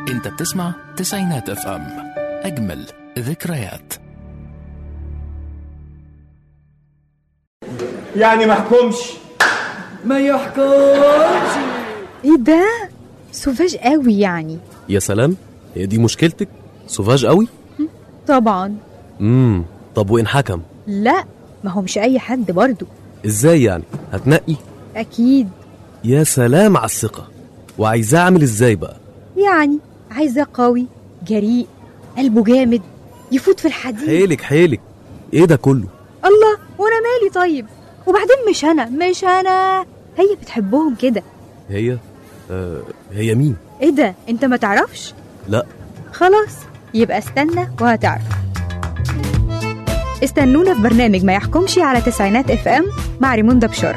انت بتسمع تسعينات اف ام اجمل ذكريات يعني محكومش ما يحكمش ايه ده سوفاج قوي يعني يا سلام هي دي مشكلتك سوفاج قوي طبعا امم طب وان حكم لا ما هو مش اي حد برضو ازاي يعني هتنقي اكيد يا سلام على الثقه وعايزاه اعمل ازاي بقى يعني عايزاه قوي جريء قلبه جامد يفوت في الحديد حيلك حيلك ايه ده كله الله وانا مالي طيب وبعدين مش انا مش انا هي بتحبهم كده هي آه هي مين ايه ده انت ما تعرفش لا خلاص يبقى استنى وهتعرف استنونا في برنامج ما يحكمش على تسعينات اف ام مع ريموندا بشارة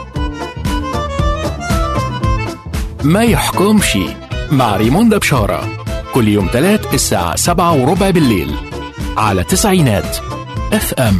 ما يحكمش مع ريموندا بشارة كل يوم تلات الساعة سبعة وربع بالليل على تسعينات اف ام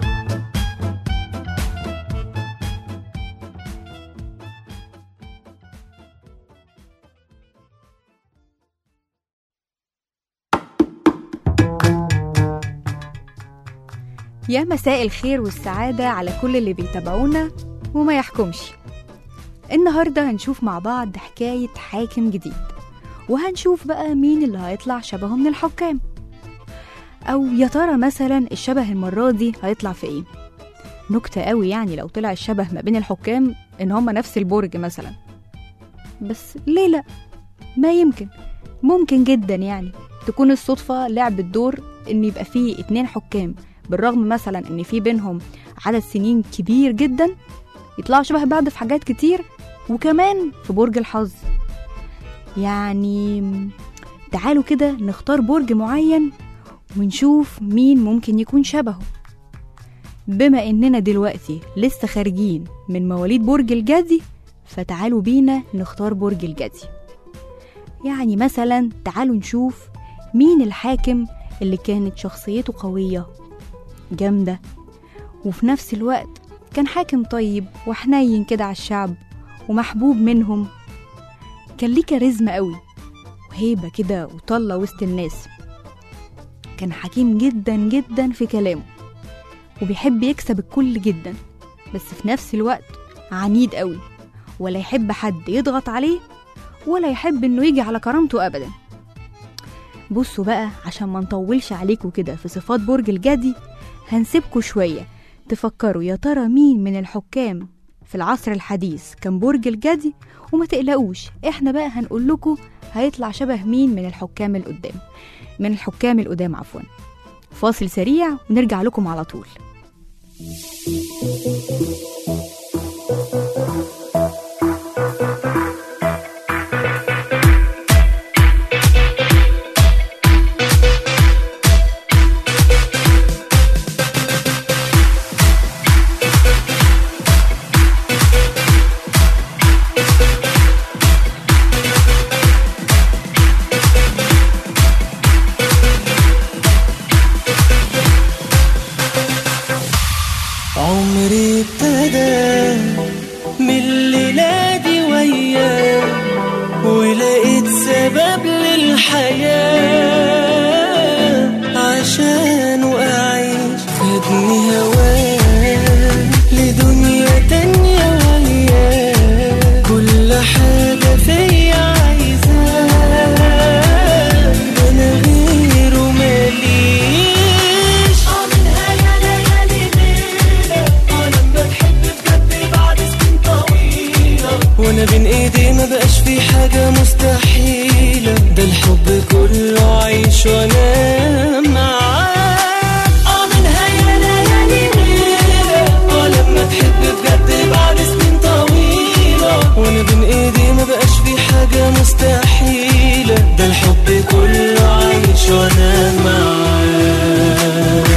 يا مساء الخير والسعادة على كل اللي بيتابعونا وما يحكمش النهاردة هنشوف مع بعض حكاية حاكم جديد وهنشوف بقى مين اللي هيطلع شبهه من الحكام أو يا ترى مثلا الشبه المرة دي هيطلع في ايه نكتة قوي يعني لو طلع الشبه ما بين الحكام ان هما نفس البرج مثلا بس ليه لا ما يمكن ممكن جدا يعني تكون الصدفة لعبت دور ان يبقى فيه اتنين حكام بالرغم مثلا ان في بينهم عدد سنين كبير جدا يطلعوا شبه بعض في حاجات كتير وكمان في برج الحظ يعني تعالوا كده نختار برج معين ونشوف مين ممكن يكون شبهه بما اننا دلوقتي لسه خارجين من مواليد برج الجدي فتعالوا بينا نختار برج الجدي يعني مثلا تعالوا نشوف مين الحاكم اللي كانت شخصيته قوية جامدة وفي نفس الوقت كان حاكم طيب وحنين كده على الشعب ومحبوب منهم كان ليه كاريزما قوي وهيبة كده وطلة وسط الناس كان حكيم جدا جدا في كلامه وبيحب يكسب الكل جدا بس في نفس الوقت عنيد قوي ولا يحب حد يضغط عليه ولا يحب انه يجي على كرامته ابدا بصوا بقى عشان ما نطولش عليكم كده في صفات برج الجدي هنسيبكوا شوية تفكروا يا ترى مين من الحكام في العصر الحديث كان برج الجدي وما تقلقوش احنا بقى هنقول لكم هيطلع شبه مين من الحكام القدام من الحكام القدام عفوا فاصل سريع ونرجع لكم على طول عمري ابتدى من الليلة دي وياه ولقيت سبب للحياة عشان أعيش فادني هواه لدنيا تانية وياه كل حاجة فيا عايزاه أنا غيره ماليش منها يا ليالي ليلة ولما تحب بجد بعد سنين طويلة وانا بين ايدي ما بقاش في حاجة مستحيلة ده الحب كله عيش وانا معاه اه منها يا ليالي ليلة ولما تحب بجد بعد سنين طويلة وانا بين ايدي ما بقاش في حاجة مستحيلة ده الحب كله عيش وانا معاه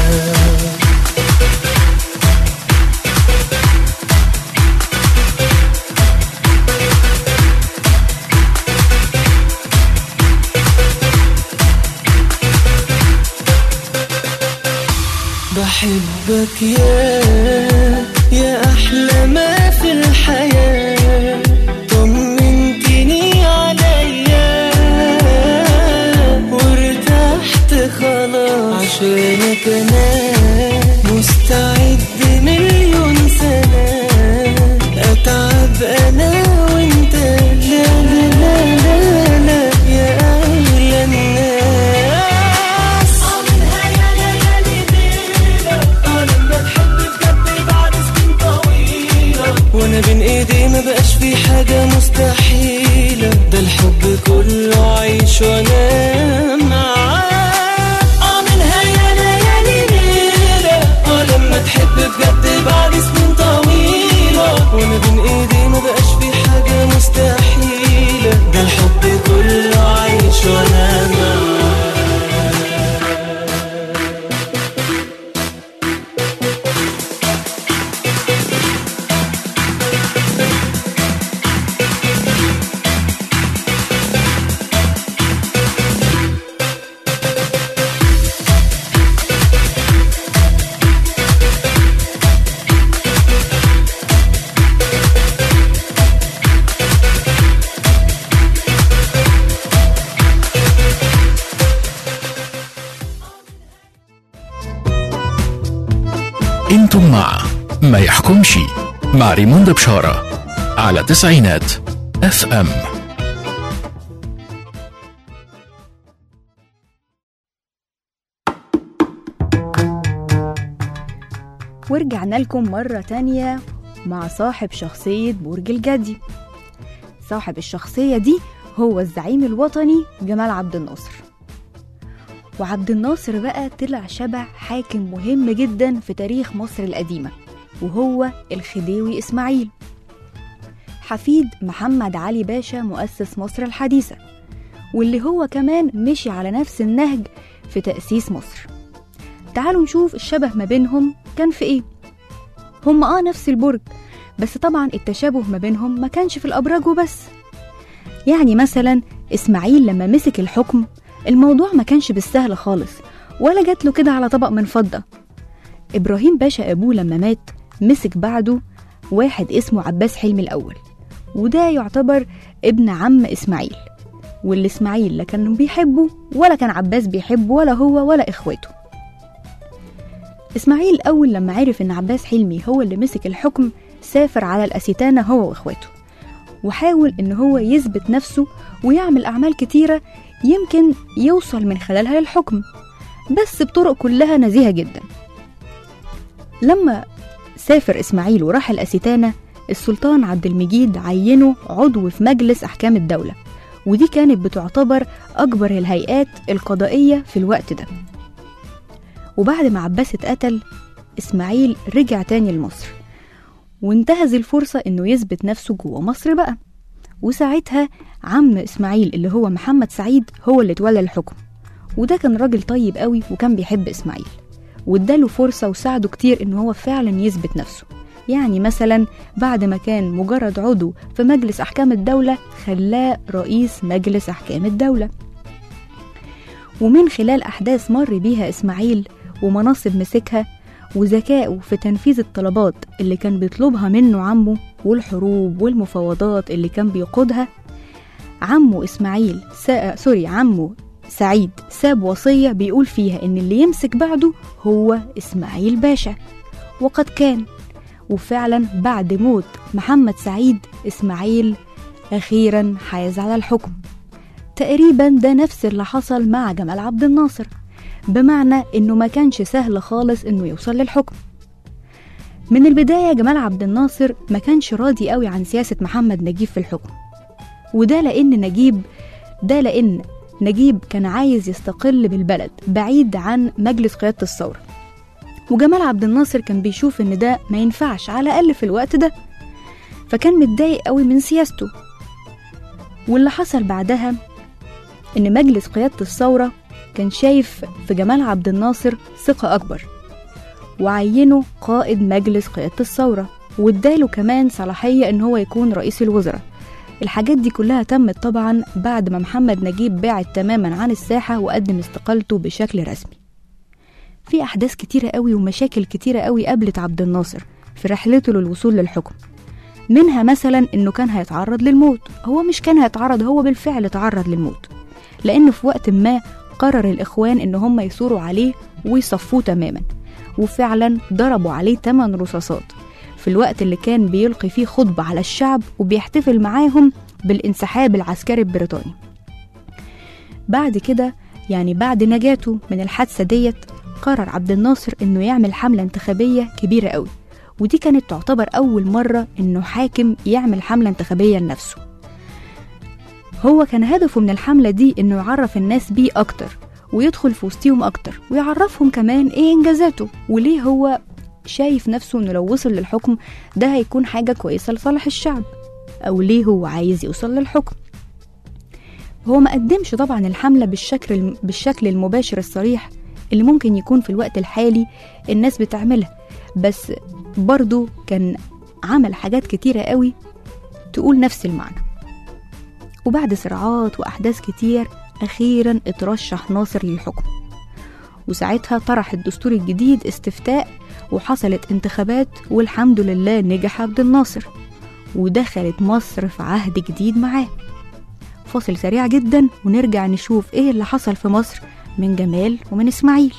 بحبك يا يا أحلى ما في الحياة طمنتني عليا عشانك انا مستعد مليون سنة اتعب انا وانت لا لا لا لا لا يا اغلى الناس عملها يا ليالي ليلة اه لما تحب بجد بعد سنين طويلة وانا بين ايدي ما بقاش في حاجة مستحيلة ده الحب كله عيش وانا معاك عملها يا ليالي ليلة اه لما تحب بجد بعد سنين طويلة وانا بين ايدي ما بقاش في حاجة مستحيلة ده الحب كله عيش وانا معاك انتم مع ما يحكمش مع ريموند بشارة على تسعينات اف ام ورجعنا لكم مرة تانية مع صاحب شخصية برج الجدي صاحب الشخصية دي هو الزعيم الوطني جمال عبد الناصر وعبد الناصر بقى طلع شبه حاكم مهم جدا في تاريخ مصر القديمة وهو الخديوي إسماعيل حفيد محمد علي باشا مؤسس مصر الحديثة واللي هو كمان مشي على نفس النهج في تأسيس مصر تعالوا نشوف الشبه ما بينهم كان في ايه هم اه نفس البرج بس طبعا التشابه ما بينهم ما كانش في الابراج وبس يعني مثلا اسماعيل لما مسك الحكم الموضوع ما كانش بالسهل خالص ولا جات له كده على طبق من فضة إبراهيم باشا أبوه لما مات مسك بعده واحد اسمه عباس حلمي الأول وده يعتبر ابن عم إسماعيل واللي إسماعيل لا كان بيحبه ولا كان عباس بيحبه ولا هو ولا إخواته إسماعيل أول لما عرف إن عباس حلمي هو اللي مسك الحكم سافر على الأسيتانة هو وإخواته وحاول إن هو يثبت نفسه ويعمل أعمال كتيرة يمكن يوصل من خلالها للحكم بس بطرق كلها نزيهة جدا لما سافر إسماعيل وراح الأسيتانة السلطان عبد المجيد عينه عضو في مجلس أحكام الدولة ودي كانت بتعتبر أكبر الهيئات القضائية في الوقت ده وبعد ما عباس اتقتل إسماعيل رجع تاني لمصر وانتهز الفرصة إنه يثبت نفسه جوه مصر بقى وساعتها عم إسماعيل اللي هو محمد سعيد هو اللي تولى الحكم وده كان راجل طيب قوي وكان بيحب إسماعيل واداله فرصة وساعده كتير إن هو فعلا يثبت نفسه يعني مثلا بعد ما كان مجرد عضو في مجلس أحكام الدولة خلاه رئيس مجلس أحكام الدولة ومن خلال أحداث مر بيها إسماعيل ومناصب مسكها وذكائه في تنفيذ الطلبات اللي كان بيطلبها منه عمه والحروب والمفاوضات اللي كان بيقودها عمه إسماعيل سا... سوري عمه سعيد ساب وصية بيقول فيها إن اللي يمسك بعده هو إسماعيل باشا وقد كان وفعلا بعد موت محمد سعيد إسماعيل أخيرا حاز على الحكم تقريبا ده نفس اللي حصل مع جمال عبد الناصر بمعنى إنه ما كانش سهل خالص إنه يوصل للحكم من البداية جمال عبد الناصر ما كانش راضي قوي عن سياسة محمد نجيب في الحكم وده لأن نجيب ده لأن نجيب كان عايز يستقل بالبلد بعيد عن مجلس قيادة الثورة وجمال عبد الناصر كان بيشوف إن ده ما ينفعش على الأقل في الوقت ده فكان متضايق قوي من سياسته واللي حصل بعدها إن مجلس قيادة الثورة كان شايف في جمال عبد الناصر ثقة أكبر وعينه قائد مجلس قيادة الثورة واداله كمان صلاحية إن هو يكون رئيس الوزراء الحاجات دي كلها تمت طبعا بعد ما محمد نجيب بعد تماما عن الساحة وقدم استقالته بشكل رسمي في أحداث كتيرة قوي ومشاكل كتيرة قوي قابلت عبد الناصر في رحلته للوصول للحكم منها مثلا إنه كان هيتعرض للموت هو مش كان هيتعرض هو بالفعل تعرض للموت لأن في وقت ما قرر الإخوان إن هم يثوروا عليه ويصفوه تماما وفعلا ضربوا عليه 8 رصاصات في الوقت اللي كان بيلقي فيه خطبة على الشعب وبيحتفل معاهم بالانسحاب العسكري البريطاني بعد كده يعني بعد نجاته من الحادثة ديت قرر عبد الناصر إنه يعمل حملة انتخابية كبيرة قوي ودي كانت تعتبر أول مرة إنه حاكم يعمل حملة انتخابية لنفسه هو كان هدفه من الحملة دي إنه يعرف الناس بيه أكتر ويدخل في وسطيهم أكتر ويعرفهم كمان إيه إنجازاته وليه هو شايف نفسه إنه لو وصل للحكم ده هيكون حاجة كويسة لصالح الشعب أو ليه هو عايز يوصل للحكم هو ما قدمش طبعا الحملة بالشكل بالشكل المباشر الصريح اللي ممكن يكون في الوقت الحالي الناس بتعملها بس برضو كان عمل حاجات كتيرة قوي تقول نفس المعنى وبعد صراعات وأحداث كتير أخيرا اترشح ناصر للحكم وساعتها طرح الدستور الجديد استفتاء وحصلت انتخابات والحمد لله نجح عبد الناصر ودخلت مصر في عهد جديد معاه فاصل سريع جدا ونرجع نشوف ايه اللي حصل في مصر من جمال ومن اسماعيل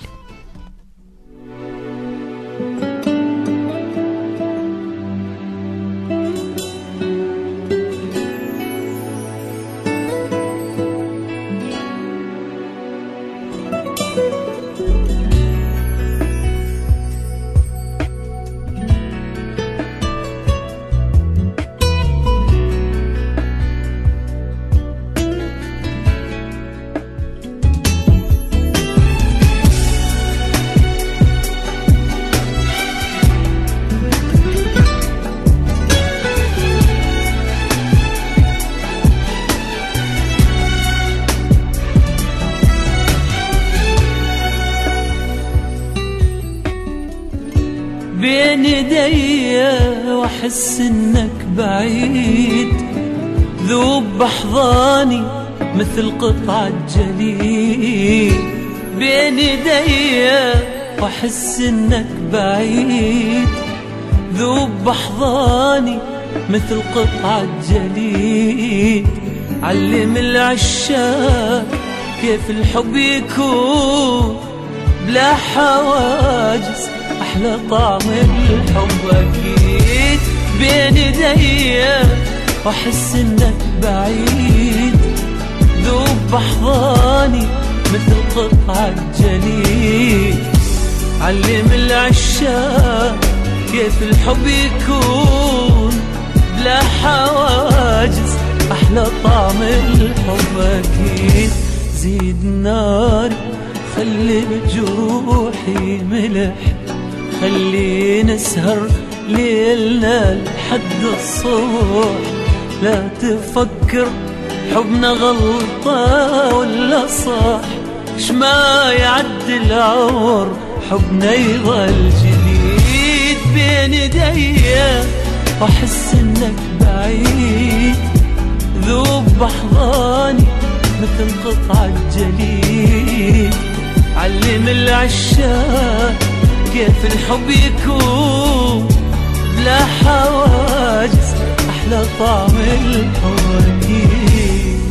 بين يدي واحس انك بعيد ذوب بحضاني مثل قطعة جليد بين يدي واحس انك بعيد ذوب بحضاني مثل قطعة جليد علم العشاق كيف الحب يكون بلا حواجز احلى طعم الحب اكيد بين ايدي واحس انك بعيد ذوب بحضاني مثل قطعة جليد علم العشاق كيف الحب يكون بلا حواجز احلى طعم الحب اكيد زيد نار خلي بجروحي ملح خلي نسهر ليلنا لحد الصبح لا تفكر حبنا غلطة ولا صح شما يعدي العمر حبنا يظل جديد بين ايدي واحس انك بعيد ذوب بحضاني مثل قطعة جليد علم العشاق كيف الحب يكون بلا حواجز احلى طعم الحب أكيد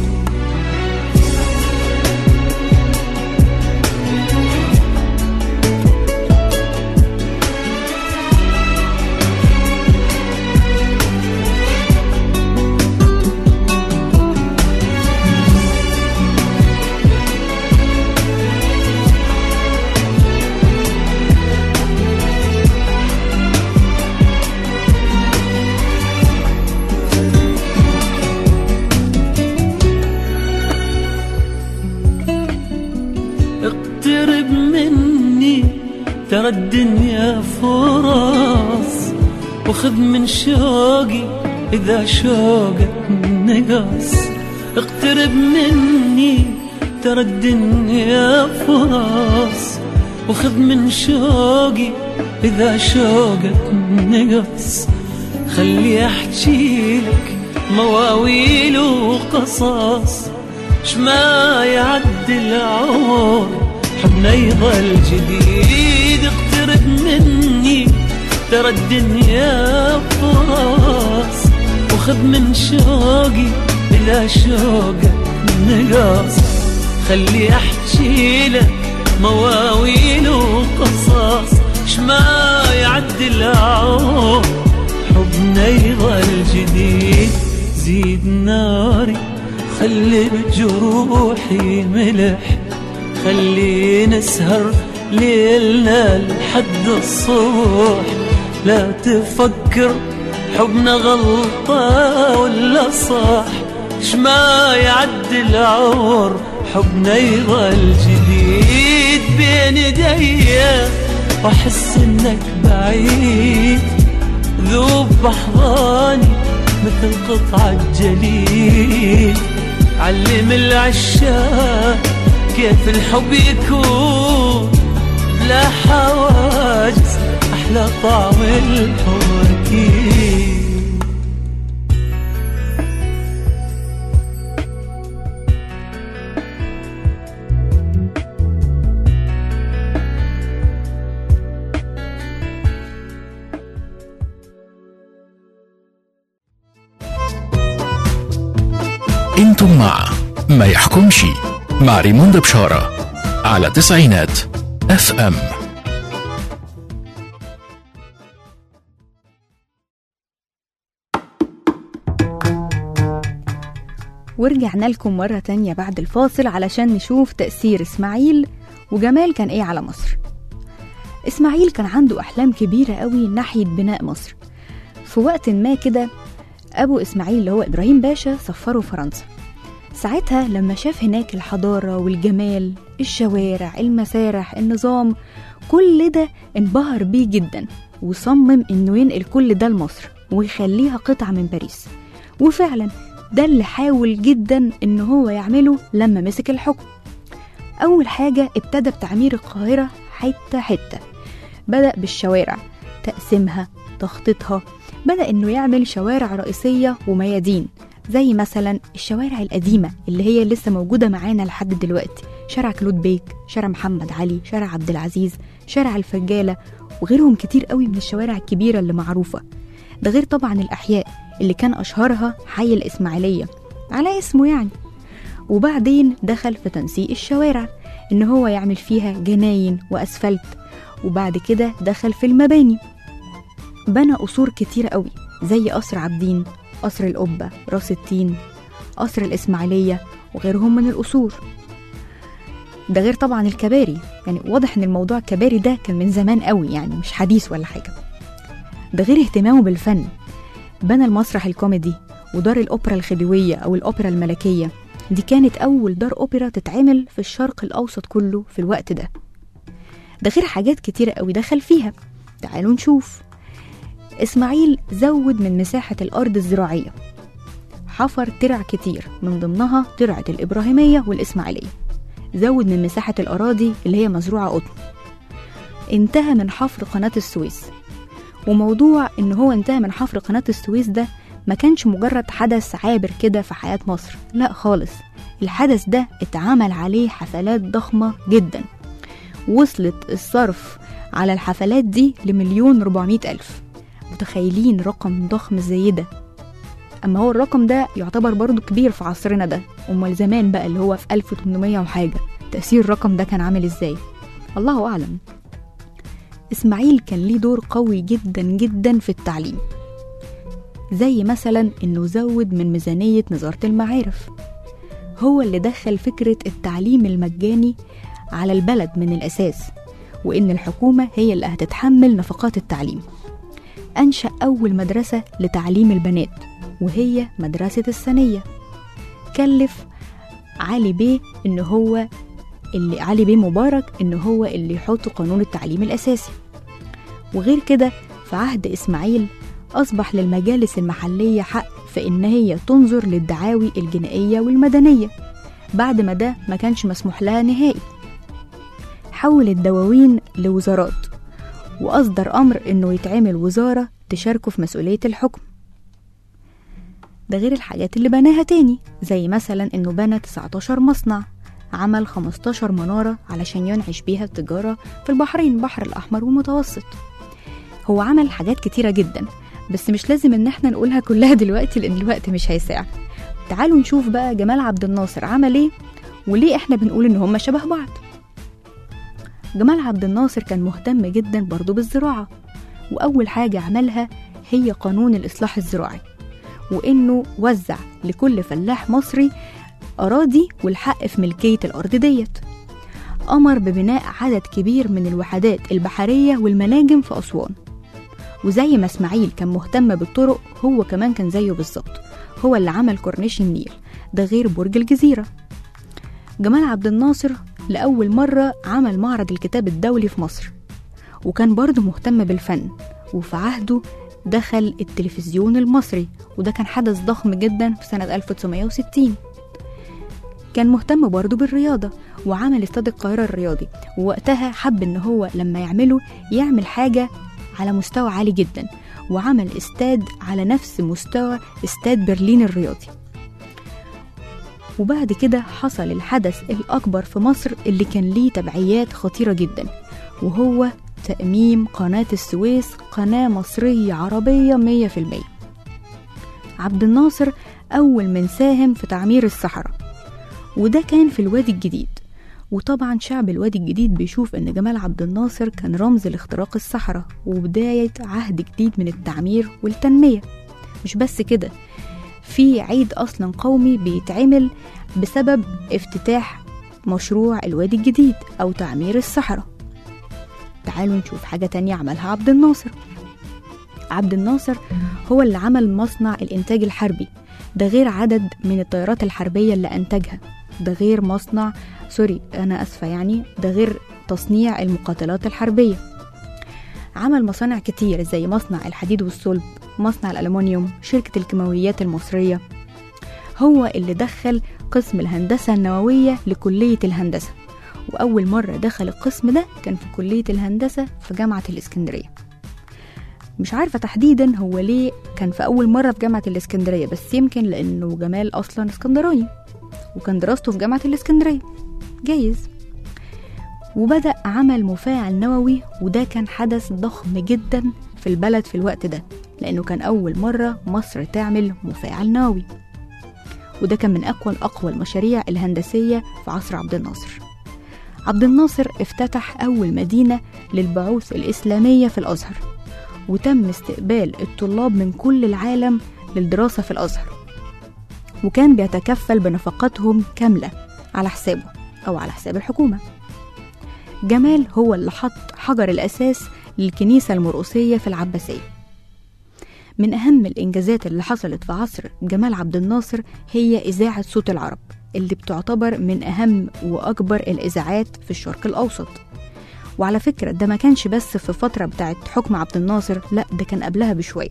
اقترب مني ترى الدنيا فرص وخذ من شوقي إذا شوقك نقص اقترب مني ترى الدنيا فرص وخذ من شوقي إذا شوقك نقص خلي أحكي لك مواويل وقصص شما يعدي العمر حبنا يظل جديد اقترب مني ترى الدنيا فرص وخذ من شوقي إلى شوقك نقص خلي احكي لك مواويل وقصص شما يعدي العمر حبنا يظل جديد زيد ناري خلي بجروحي ملح خلي نسهر ليلنا لحد الصبح لا تفكر حبنا غلطة ولا صح شما يعدي العمر حبنا يظل جديد بين ايديا واحس انك بعيد ذوب بحضاني مثل قطعة جليد علم العشاق كيف الحب يكون بلا حواجز أحلى طعم الحب أكيد انتم مع ما يحكمش مع ريموند بشارة على تسعينات اف ام ورجعنا لكم مرة تانية بعد الفاصل علشان نشوف تأثير إسماعيل وجمال كان إيه على مصر إسماعيل كان عنده أحلام كبيرة قوي ناحية بناء مصر في وقت ما كده أبو إسماعيل اللي هو إبراهيم باشا سفره فرنسا ساعتها لما شاف هناك الحضارة والجمال الشوارع المسارح النظام كل ده انبهر بيه جدا وصمم انه ينقل كل ده لمصر ويخليها قطعة من باريس وفعلا ده اللي حاول جدا ان هو يعمله لما مسك الحكم اول حاجة ابتدى بتعمير القاهرة حتة حتة بدأ بالشوارع تقسيمها تخطيطها بدأ انه يعمل شوارع رئيسية وميادين زي مثلا الشوارع القديمة اللي هي لسه موجودة معانا لحد دلوقتي شارع كلود بيك شارع محمد علي شارع عبد العزيز شارع الفجالة وغيرهم كتير قوي من الشوارع الكبيرة اللي معروفة ده غير طبعا الأحياء اللي كان أشهرها حي الإسماعيلية على اسمه يعني وبعدين دخل في تنسيق الشوارع إن هو يعمل فيها جناين وأسفلت وبعد كده دخل في المباني بنى قصور كتير قوي زي قصر عابدين قصر القبة راس التين قصر الإسماعيلية وغيرهم من القصور ده غير طبعا الكباري يعني واضح ان الموضوع الكباري ده كان من زمان قوي يعني مش حديث ولا حاجة ده غير اهتمامه بالفن بنى المسرح الكوميدي ودار الأوبرا الخديوية أو الأوبرا الملكية دي كانت أول دار أوبرا تتعمل في الشرق الأوسط كله في الوقت ده ده غير حاجات كتيرة قوي دخل فيها تعالوا نشوف إسماعيل زود من مساحة الأرض الزراعية حفر ترع كتير من ضمنها ترعة الإبراهيمية والإسماعيلية زود من مساحة الأراضي اللي هي مزروعة قطن انتهى من حفر قناة السويس وموضوع إن هو انتهى من حفر قناة السويس ده ما كانش مجرد حدث عابر كده في حياة مصر لا خالص الحدث ده اتعمل عليه حفلات ضخمة جدا وصلت الصرف على الحفلات دي لمليون ربعمية ألف متخيلين رقم ضخم زي ده أما هو الرقم ده يعتبر برضو كبير في عصرنا ده أمال زمان بقى اللي هو في 1800 وحاجة تأثير الرقم ده كان عامل إزاي الله أعلم إسماعيل كان ليه دور قوي جدا جدا في التعليم زي مثلا إنه زود من ميزانية وزارة المعارف هو اللي دخل فكرة التعليم المجاني على البلد من الأساس وإن الحكومة هي اللي هتتحمل نفقات التعليم أنشأ أول مدرسة لتعليم البنات وهي مدرسة الثانية كلف علي بيه إن هو اللي علي بيه مبارك إن هو اللي يحط قانون التعليم الأساسي وغير كده في عهد إسماعيل أصبح للمجالس المحلية حق في إن هي تنظر للدعاوي الجنائية والمدنية بعد ما ده ما كانش مسموح لها نهائي حول الدواوين لوزارات وأصدر أمر إنه يتعمل وزارة تشاركه في مسؤولية الحكم ده غير الحاجات اللي بناها تاني زي مثلا إنه بنى 19 مصنع عمل 15 منارة علشان ينعش بيها التجارة في البحرين البحر الأحمر والمتوسط هو عمل حاجات كتيرة جدا بس مش لازم إن احنا نقولها كلها دلوقتي لأن الوقت مش هيساع تعالوا نشوف بقى جمال عبد الناصر عمل ايه وليه احنا بنقول ان هما شبه بعض جمال عبد الناصر كان مهتم جدا برضه بالزراعة وأول حاجة عملها هي قانون الإصلاح الزراعي وإنه وزع لكل فلاح مصري أراضي والحق في ملكية الأرض ديت أمر ببناء عدد كبير من الوحدات البحرية والمناجم في أسوان وزي ما اسماعيل كان مهتم بالطرق هو كمان كان زيه بالظبط هو اللي عمل كورنيش النيل ده غير برج الجزيرة جمال عبد الناصر لأول مرة عمل معرض الكتاب الدولي في مصر وكان برضه مهتم بالفن وفي عهده دخل التلفزيون المصري وده كان حدث ضخم جدا في سنة 1960 كان مهتم برضه بالرياضة وعمل استاد القاهرة الرياضي ووقتها حب ان هو لما يعمله يعمل حاجة على مستوى عالي جدا وعمل استاد على نفس مستوى استاد برلين الرياضي وبعد كده حصل الحدث الأكبر في مصر اللي كان ليه تبعيات خطيرة جدا وهو تأميم قناة السويس قناة مصرية عربية مية في المية عبد الناصر أول من ساهم في تعمير الصحراء وده كان في الوادي الجديد وطبعا شعب الوادي الجديد بيشوف ان جمال عبد الناصر كان رمز لاختراق الصحراء وبداية عهد جديد من التعمير والتنمية مش بس كده في عيد اصلا قومي بيتعمل بسبب افتتاح مشروع الوادي الجديد او تعمير الصحراء تعالوا نشوف حاجة تانية عملها عبد الناصر عبد الناصر هو اللي عمل مصنع الإنتاج الحربي ده غير عدد من الطيارات الحربية اللي أنتجها ده غير مصنع سوري أنا أسفة يعني ده غير تصنيع المقاتلات الحربية عمل مصانع كتير زي مصنع الحديد والصلب مصنع الألمنيوم شركة الكيماويات المصرية هو اللي دخل قسم الهندسة النووية لكلية الهندسة وأول مرة دخل القسم ده كان في كلية الهندسة في جامعة الإسكندرية مش عارفة تحديدا هو ليه كان في أول مرة في جامعة الإسكندرية بس يمكن لأنه جمال أصلا اسكندراني وكان دراسته في جامعة الإسكندرية جايز وبدأ عمل مفاعل نووي وده كان حدث ضخم جدا في البلد في الوقت ده لأنه كان أول مرة مصر تعمل مفاعل نووي وده كان من أقوى أقوى المشاريع الهندسية في عصر عبد الناصر عبد الناصر افتتح أول مدينة للبعوث الإسلامية في الأزهر وتم استقبال الطلاب من كل العالم للدراسة في الأزهر وكان بيتكفل بنفقاتهم كاملة على حسابه أو على حساب الحكومة جمال هو اللي حط حجر الأساس للكنيسة المرقسية في العباسية من أهم الإنجازات اللي حصلت في عصر جمال عبد الناصر هي إذاعة صوت العرب اللي بتعتبر من أهم وأكبر الإذاعات في الشرق الأوسط وعلى فكرة ده ما كانش بس في فترة بتاعت حكم عبد الناصر لا ده كان قبلها بشوية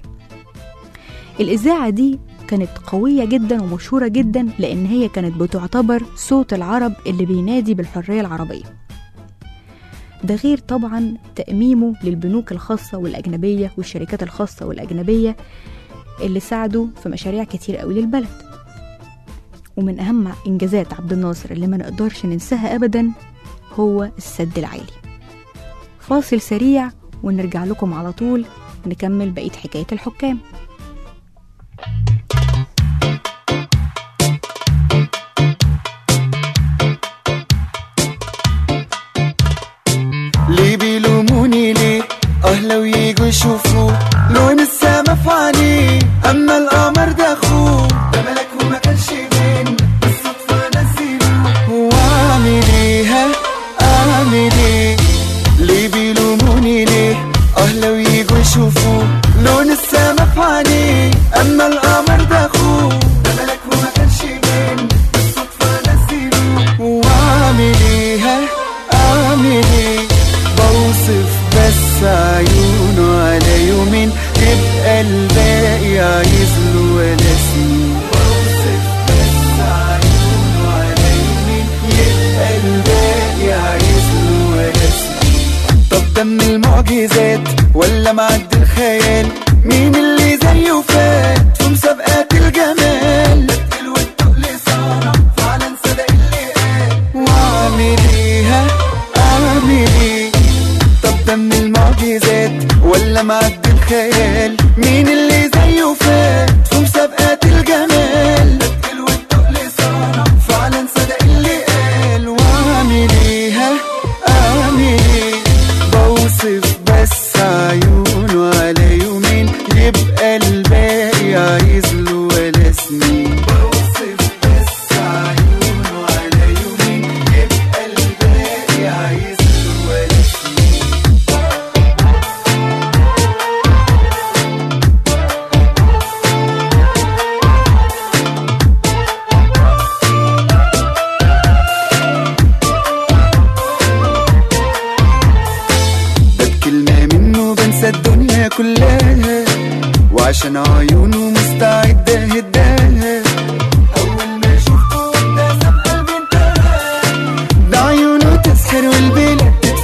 الإذاعة دي كانت قوية جدا ومشهورة جدا لأن هي كانت بتعتبر صوت العرب اللي بينادي بالحرية العربية ده غير طبعا تأميمه للبنوك الخاصة والأجنبية والشركات الخاصة والأجنبية اللي ساعدوا في مشاريع كتير قوي للبلد ومن أهم إنجازات عبد الناصر اللي ما نقدرش ننساها أبدا هو السد العالي فاصل سريع ونرجع لكم على طول نكمل بقية حكاية الحكام ليه بيلوموني ليه اه لو يجوا يشوفوا لون السما في عينيه اما القمر ده اخوه ده ملك وما كانش بين بالصدفه نزلوه واعمل ايه ها اعمل ايه ليه بيلوموني ليه اه لو يجوا يشوفوا لون السما في عينيه اما القمر ده اخوه ده ملك وما كانش بين بالصدفه نزلوه واعمل ايه ها اعمل ايه بوصف بس عيونه على يومين يبقى الباقي عايز له ولا سنين بوصف بس عيونه على يومين يبقى الباقي عايز له ولا سنين طب ده من المعجزات ولا معد الخيال مين اللي زيه فات في مسابقات الجمال التقل والتقل صار فعلا صدق اللي قال واعمل ايه ها اعمل ايه طب ده من المعجزات ولا معد الخيال مين اللي زيه فات في مسابقات الجمال التقل والتقل صار فعلا صدق اللي قال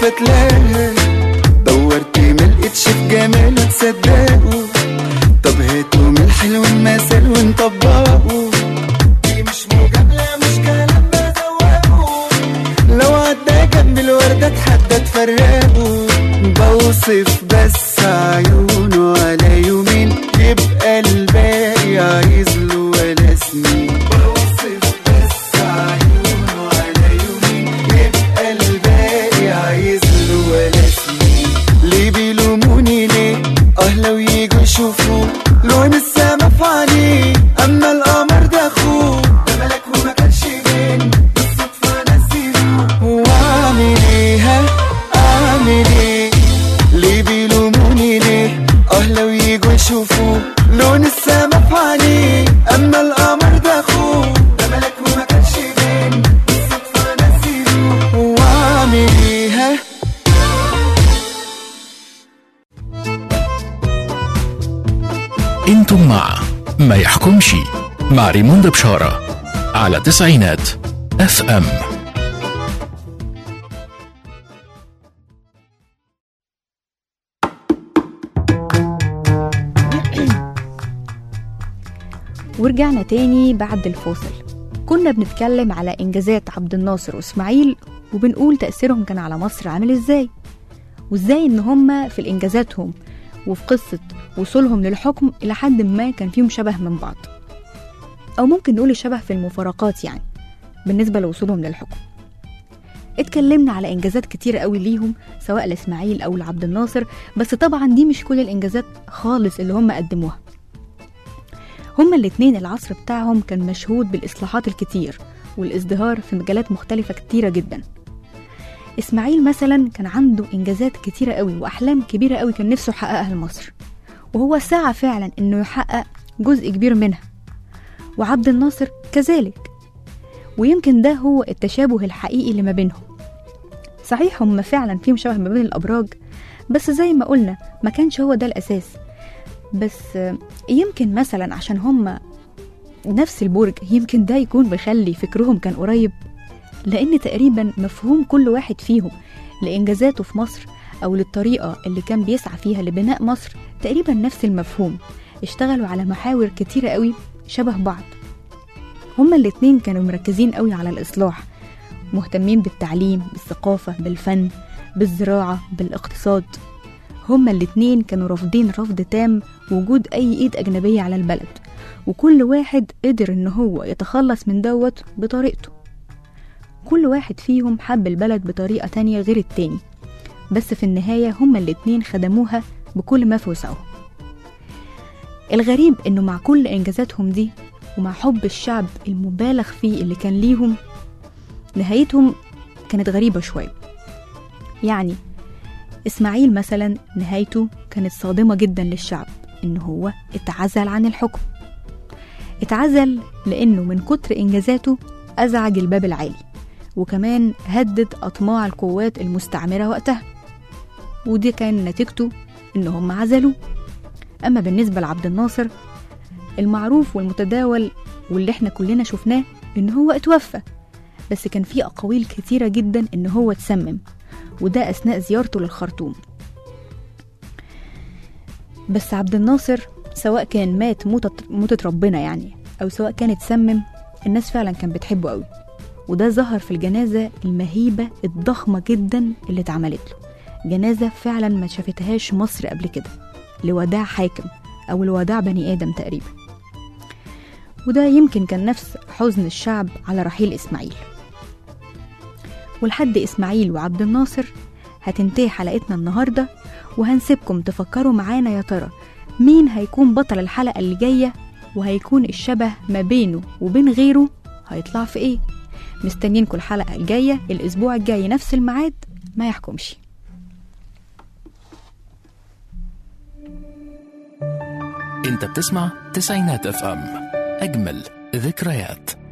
عارفة اتلاقى دورت ملقتش في جمالها تصدقوا طب هاتوا من الحلو المثل ونطبقه دي مش مجاملة مش كلام بزوقه لو عدى جنب الوردة اتحدى تفرقه بوصف بس عيونه على يومين يبقى الباقي عايز له ولا سنين بوصف بس عيونه على يومين يبقى الباقي عايز له ولا سنين ليه بيلوموني ليه اه لو يجوا يشوفوا لون السما في عينيه اما القمر ده اخوه ده ملك وما كانش بين بالصدفه نسيبه واعمل ايه ها اعمل ايه ليه بيلوموني ليه اه لو يجوا يشوفوا لون السما في عينيه اما القمر ده اخوه ده ملك وما كانش بين بالصدفه نسيبه واعمل ايه ها انتم مع ما يحكمش مع ريموند بشارة على تسعينات اف ام ورجعنا تاني بعد الفاصل كنا بنتكلم على إنجازات عبد الناصر وإسماعيل وبنقول تأثيرهم كان على مصر عامل إزاي وإزاي إن هما في إنجازاتهم وفي قصة وصولهم للحكم إلى حد ما كان فيهم شبه من بعض أو ممكن نقول الشبه في المفارقات يعني بالنسبة لوصولهم للحكم اتكلمنا على إنجازات كتير قوي ليهم سواء لإسماعيل أو لعبد الناصر بس طبعا دي مش كل الإنجازات خالص اللي هم قدموها هما الاتنين العصر بتاعهم كان مشهود بالإصلاحات الكتير والازدهار في مجالات مختلفة كتيرة جدا إسماعيل مثلا كان عنده إنجازات كتيرة قوي وأحلام كبيرة قوي كان نفسه يحققها لمصر وهو سعى فعلا إنه يحقق جزء كبير منها وعبد الناصر كذلك ويمكن ده هو التشابه الحقيقي اللي ما بينهم صحيح هم فعلا فيهم شبه ما بين الأبراج بس زي ما قلنا ما كانش هو ده الأساس بس آه، يمكن مثلا عشان هم نفس البرج يمكن ده يكون مخلي فكرهم كان قريب لأن تقريبا مفهوم كل واحد فيهم لإنجازاته في مصر أو للطريقة اللي كان بيسعى فيها لبناء مصر تقريبا نفس المفهوم اشتغلوا على محاور كتيرة قوي شبه بعض هما الاتنين كانوا مركزين قوي على الإصلاح مهتمين بالتعليم بالثقافة بالفن بالزراعة بالاقتصاد هما الاتنين كانوا رافضين رفض تام وجود أي إيد أجنبية على البلد وكل واحد قدر إن هو يتخلص من دوت بطريقته كل واحد فيهم حب البلد بطريقة تانية غير التاني بس في النهاية هما الاتنين خدموها بكل ما في وسعهم الغريب إنه مع كل إنجازاتهم دي ومع حب الشعب المبالغ فيه اللي كان ليهم نهايتهم كانت غريبة شوية يعني إسماعيل مثلا نهايته كانت صادمة جدا للشعب إن هو اتعزل عن الحكم اتعزل لأنه من كتر إنجازاته أزعج الباب العالي وكمان هدد أطماع القوات المستعمرة وقتها ودي كان نتيجته إن هم عزلوه أما بالنسبة لعبد الناصر المعروف والمتداول واللي احنا كلنا شفناه إن هو اتوفى بس كان في أقاويل كتيرة جدا إن هو اتسمم وده أثناء زيارته للخرطوم بس عبد الناصر سواء كان مات موتة, موتة ربنا يعني أو سواء كان اتسمم الناس فعلا كان بتحبه قوي وده ظهر في الجنازة المهيبة الضخمة جدا اللي اتعملت له جنازة فعلا ما شافتهاش مصر قبل كده لوداع حاكم أو لوداع بني آدم تقريبا وده يمكن كان نفس حزن الشعب على رحيل إسماعيل ولحد إسماعيل وعبد الناصر هتنتهي حلقتنا النهاردة وهنسيبكم تفكروا معانا يا ترى مين هيكون بطل الحلقة اللي جاية وهيكون الشبه ما بينه وبين غيره هيطلع في ايه مستنيينكم الحلقة الجاية الأسبوع الجاي نفس الميعاد ما يحكمش انت بتسمع تسعينات اف ام اجمل ذكريات